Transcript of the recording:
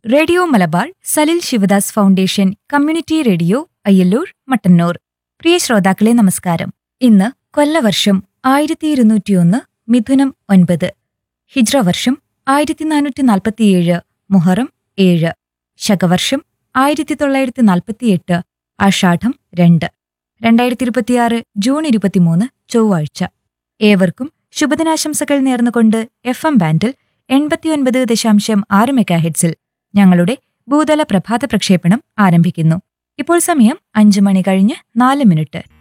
radio Malabar Salil Sivadas foundation community radio Ayyallur Mattannur പ്രിയ ശ്രോതാക്കളെ നമസ്കാരം ഇന്ന് കൊല്ലവർഷം ആയിരത്തി ഇരുന്നൂറ്റിയൊന്ന് മിഥുനം ഒൻപത് ഹിജ്ര വർഷം ആയിരത്തി നാനൂറ്റി നാൽപ്പത്തിയേഴ് മുഹറം ഏഴ് ശകവർഷം ആയിരത്തി തൊള്ളായിരത്തി നാൽപ്പത്തിയെട്ട് ആഷാഢം രണ്ട് രണ്ടായിരത്തി ഇരുപത്തിയാറ് ജൂൺ ഇരുപത്തിമൂന്ന് ചൊവ്വാഴ്ച ഏവർക്കും ശുഭദിനാശംസകൾ നേർന്നുകൊണ്ട് എഫ് എം ബാൻഡിൽ എൺപത്തിയൊൻപത് ദശാംശം ആറ് മെഗാഹെഡ്സിൽ ഞങ്ങളുടെ ഭൂതല പ്രഭാത പ്രക്ഷേപണം ആരംഭിക്കുന്നു ഇപ്പോൾ സമയം അഞ്ചു മണി കഴിഞ്ഞ് നാല് മിനിറ്റ്